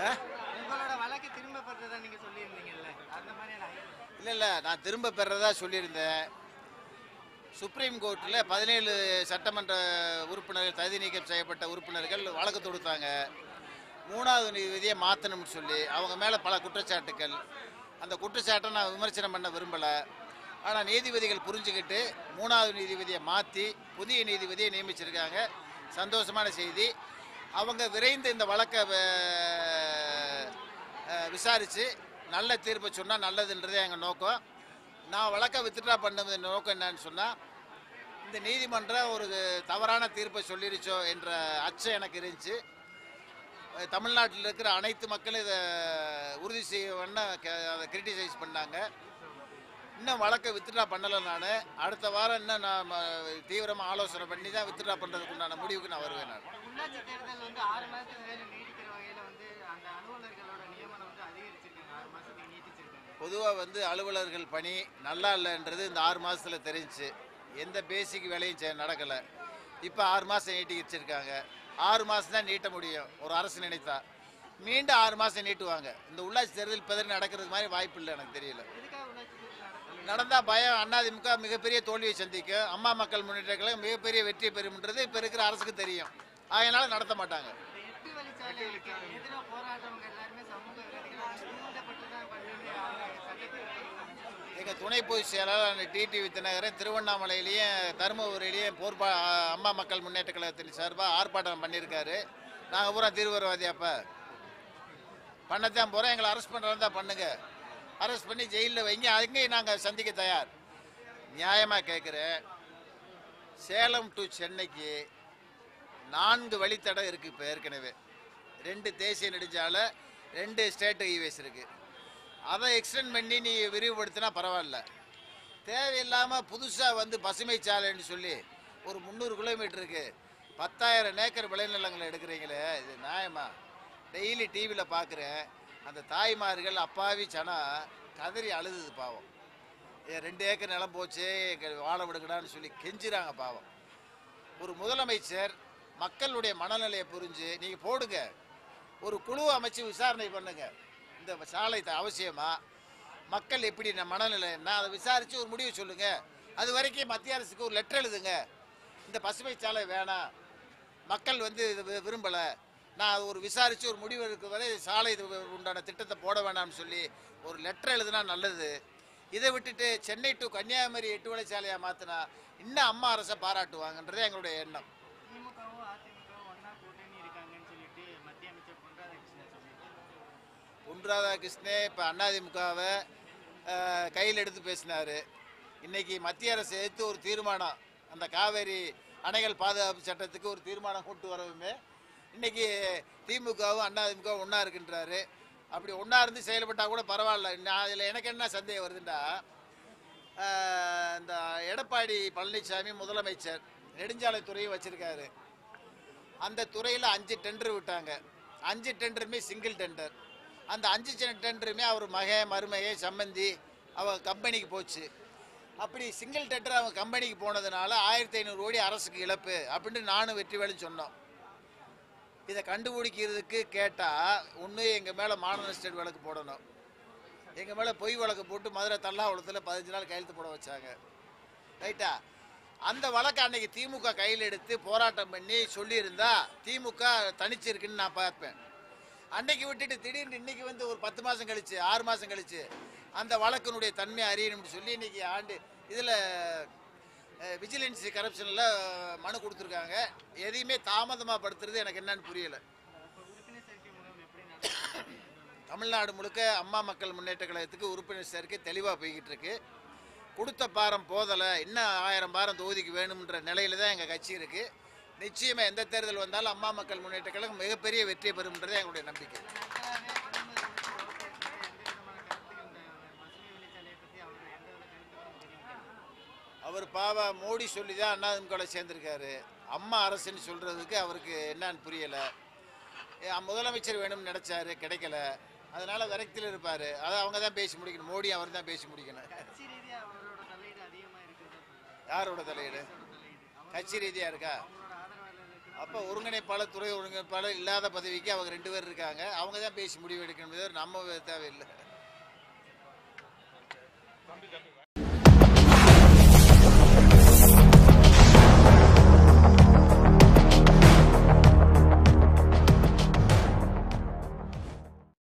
உங்களோட வழக்கு திரும்ப பெற்றதா நீங்க சொல்லியிருந்தீங்கல்ல அந்த மாதிரியான இல்லை இல்லை நான் திரும்ப பெறதா சொல்லியிருந்தேன் சுப்ரீம் கோர்ட்டில் பதினேழு சட்டமன்ற உறுப்பினர்கள் தகுதி நீக்கம் செய்யப்பட்ட உறுப்பினர்கள் வழக்கு தொடுத்தாங்க மூணாவது நீதிபதியை மாற்றணும்னு சொல்லி அவங்க மேலே பல குற்றச்சாட்டுக்கள் அந்த குற்றச்சாட்டை நான் விமர்சனம் பண்ண விரும்பலை ஆனால் நீதிபதிகள் புரிஞ்சுக்கிட்டு மூணாவது நீதிபதியை மாற்றி புதிய நீதிபதியை நியமிச்சிருக்காங்க சந்தோஷமான செய்தி அவங்க விரைந்து இந்த வழக்கை விசாரித்து நல்ல தீர்ப்பை சொன்னால் நல்லதுன்றதே எங்கள் நோக்கம் நான் வழக்கை வித்ட்ரா பண்ணது நோக்கம் என்னன்னு சொன்னால் இந்த நீதிமன்றம் ஒரு தவறான தீர்ப்பை சொல்லிருச்சோ என்ற அச்சம் எனக்கு இருந்துச்சு அஹ் தமிழ்நாட்டில் இருக்கிற அனைத்து மக்களும் இதை உறுதி செய்யணும்னு அதை கிரிட்டிசைஸ் பண்ணாங்க இன்னும் வழக்கை வித்ட்ரா பண்ணலை நான் அடுத்த வாரம் இன்னும் நான் தீவிரமாக ஆலோசனை பண்ணி தான் வித்ட்ரா பண்ணுறதுக்கு உண்டான முடிவுக்கு நான் வருவேன் நான் உள்ளாட்சி தேர்தல் வந்து ஆறு மாதத்துக்கு மேல நீடிக்கிற வகையில வந்து அந்த அலுவலர்களோட நியமனம் வந்து அதிகரிச்சிருக்காங்க ஆறு மாசத்துக்கு நீட்டிச்சிருக்காங்க பொதுவாக வந்து அலுவலர்கள் பணி நல்லா இல்லைன்றது இந்த ஆறு மாதத்தில் தெரிஞ்சுச்சு எந்த பேசிக் வேலையும் செ- நடக்கலை இப்போ ஆறு மாதம் நீட்டி வச்சிருக்காங்க ஆறு மாதம் தான் நீட்ட முடியும் ஒரு அரசு நினைத்தா மீண்டும் ஆறு மாதம் நீட்டுவாங்க இந்த உள்ளாட்சி தேர்தல் இப்போ நடக்கிறது மாதிரி வாய்ப்பு இல்லை எனக்கு தெரியல எதுக்காக உள்ளாட்சி தேர்தல் நடத்தணும் நடந்தால் பயம் அண்ணாதிமுக மிகப்பெரிய தோல்வியை சந்திக்கும் அம்மா மக்கள் முன்னேற்ற கழகம் மிகப்பெரிய வெற்றி பெறும்ன்றது இப்போ இருக்கிற அரசுக்கு தெரியும் அதனால நடத்த மாட்டாங்க இந்த எட்டு வழிச்சாலைக்கு எதிராக போராடுறவங்க எல்லாருமே சமூக விரோதிகளாக தூண்டப்பட்டு தான் பண்ணி அவங்க சட்டத்திற்கு எங்கள் துணை பொதுச் செயலாளர் டிடிவி தினகரன் திருவண்ணாமலையிலையும் தருமபுரியிலையும் போர்பா அம்மா மக்கள் முன்னேற்ற கழகத்தின் சார்பாக ஆர்ப்பாட்டம் பண்ணியிருக்காரு நாங்கள் பூரா தீவிரவாதி அப்போ பண்ணத்தான் போகிறோம் எங்களை அரெஸ்ட் பண்ணுறதா தான் பண்ணுங்க அரெஸ்ட் பண்ணி ஜெயிலில் வைங்க அங்கேயும் நாங்கள் சந்திக்க தயார் நியாயமாக கேட்குறேன் சேலம் டு சென்னைக்கு நான்கு வழித்தடம் இருக்குது இப்போ ஏற்கனவே ரெண்டு தேசிய நெடுஞ்சாலை ரெண்டு ஸ்டேட் ஹைவேஸ் இருக்குது அதை எக்ஸ்டெண்ட் பண்ணி நீ விரிவுபடுத்தினா பரவாயில்ல தேவையில்லாமல் புதுசாக வந்து பசுமை சாலைன்னு சொல்லி ஒரு முந்நூறு கிலோமீட்டருக்கு பத்தாயிரம் ஏக்கர் விளைநிலங்களை எடுக்கிறீங்களே இது நியாயமா டெய்லி டிவியில் பார்க்குறேன் அந்த தாய்மார்கள் அப்பாவி சனா கதறி அழுதுது பாவம் ஏ, ரெண்டு ஏக்கர் நிலம் போச்சு எங்க வாழ விடுங்கடான்னு சொல்லி கெஞ்சுறாங்க பாவம் ஒரு முதலமைச்சர் மக்களுடைய மனநிலையை புரிஞ்சு நீங்கள் போடுங்க ஒரு குழு அமைச்சு விசாரணை பண்ணுங்க இந்த சாலை த- அவசியமா மக்கள் எப்படி நம்ம மனநிலை என்ன அதை விசாரித்து ஒரு முடிவு சொல்லுங்க அது வரைக்கும் மத்திய அரசுக்கு ஒரு லெட்டர் எழுதுங்க இந்த பசுமை சாலை வேணாம் மக்கள் வந்து இது வி- விரும்பல நான் அது ஒரு விசாரித்து ஒரு முடிவு எடுக்க வரை சாலை இது உண்டான திட்டத்தை போட வேணாம்னு சொல்லி ஒரு லெட்டர் எழுதுனா நல்லது இதை விட்டுட்டு சென்னை டு கன்னியாகுமரி எட்டு வழி சாலையாக மாற்றினா இன்னும் அம்மா அரசை பாராட்டுவாங்கன்றது எங்களுடைய எண்ணம் திமுகவும் அதிமுகவும் ஒண்ணா கூட்டணி இருக்காங்கன்னு சொல்லிட்டு மத்திய அமைச்சர் பொன் ராதாகிருஷ்ணன் சொல்லியிருக்காரு பொன் ராதாகிருஷ்ணே இப்போ அதிமுகவை கையில் எடுத்து பேசினார் இன்னைக்கு மத்திய அரசு எடுத்து ஒரு தீர்மானம் அந்த காவேரி அணைகள் பாதுகாப்பு சட்டத்துக்கு ஒரு தீர்மானம் கொண்டு வரவுமே இன்னைக்கு திமுகவும் அதிமுகவும் ஒன்றா இருக்கின்றாரு அப்படி ஒன்றா இருந்து செயல்பட்டால் கூட பரவாயில்ல நான் அதில் எனக்கு என்ன சந்தேகம் வருதுண்டா அஹ், இந்த எடப்பாடி பழனிசாமி முதலமைச்சர் நெடுஞ்சாலைத்துறையும் வச்சிருக்காரு அந்த துறையில் அஞ்சு டெண்டர் விட்டாங்க அஞ்சு டெண்டருமே சிங்கிள் டெண்டர் அந்த அஞ்சு செ- டெண்டருமே அவர் மக மருமகை சம்மந்தி அவ கம்பெனிக்கு போச்சு அப்படி சிங்கிள் டெண்டர் அவங்க கம்பெனிக்கு போனதுனால ஆயிரத்தி ஐநூறு கோடி அரசுக்கு இழப்பு அப்படின்னு நானும் வெற்றி வேலை சொன்னோம் இதை கண்டுபிடிக்கிறதுக்கு கேட்டால் ஒன்று எங்கள் மேலே மாடர்ன் எஸ்டேட் வழக்கு போடணும் எங்கள் மேலே பொய் வழக்கு போட்டு மதுரை தல்லாகுளத்தில் பதினஞ்சு நாள் கையெழுத்து போட வச்சாங்க ரைட்டா அந்த வழக்கை அன்னைக்கு திமுக கையில் எடுத்து போராட்டம் பண்ணி சொல்லியிருந்தா திமுக தனிச்சிருக்குன்னு நான் பார்ப்பேன் அன்னைக்கு விட்டுட்டு திடீர்னு இன்னைக்கு வந்து ஒரு பத்து மாதம் கழிச்சு ஆறு மாதம் கழிச்சு அந்த வழக்கினுடைய தன்மை அறியணும்னு சொல்லி இன்னைக்கு ஆண்டு இதில் விஜிலன்ஸ் கரப்ஷனில் மனு கொடுத்துருக்காங்க எதையுமே தாமதமாக படுத்துறது எனக்கு என்னன்னு புரியலை அப்போ உறுப்பினர் சேர்க்கை முகாம் எப்படி நடக்கும் தமிழ்நாடு முழுக்க அம்மா மக்கள் முன்னேற்ற கழகத்துக்கு உறுப்பினர் சேர்க்கை தெளிவாக போய்கிட்டு இருக்கு கொடுத்த பாரம் போதலை இன்னும் ஆயிரம் பாரம் தொகுதிக்கு வேணும்ன்ற நிலையில தான் எங்கள் கட்சி இருக்கு நிச்சயமாக எந்த தேர்தல் வந்தாலும் அம்மா மக்கள் முன்னேற்ற கழகம் மிகப்பெரிய வெற்றி பெறும்ன்றதே எங்களுடைய நம்பிக்கை நாட்களாகவே பிரதமர் எந்த விதமான கருத்துக்கள் இந்த பசுமை வழிச்சாலையை பற்றி அவர் எந்த வித கருத்துக்களும் தெரிவிக்கல அவர் பாவா மோடி சொல்லி தான் அண்ணாதிமுக சேர்ந்திருக்காரு அம்மா அரசுன்னு சொல்றதுக்கு அவருக்கு என்னன்னு புரியலை முதலமைச்சர் வேணும்னு நினைச்சாரு கிடைக்கல அதனால விரக்தியில் இருப்பார் அதை அவங்க தான் பேசி முடிக்கணும் மோடி அவர் தான் பேசி முடிக்கணும் கட்சி ரீதியாக அவரோட தலையீடு அதிகமாக இருக்கிறதா சொல்றாரு யாரோட தலையீடு தலையீடு கட்சி ரீதியாக இருக்கா அவங்களோட ஆதரவாளர்களுக்கு அப்போ ஒருங்கிணைப்பாளர் துறை ஒருங்கிணைப்பாளர் இல்லாத பதவிக்கு அவங்க ரெண்டு பேர் இருக்காங்க அவங்க தான் பேசி முடிவு எடுக்கணும் தவிர நம்ம தேவையில்லை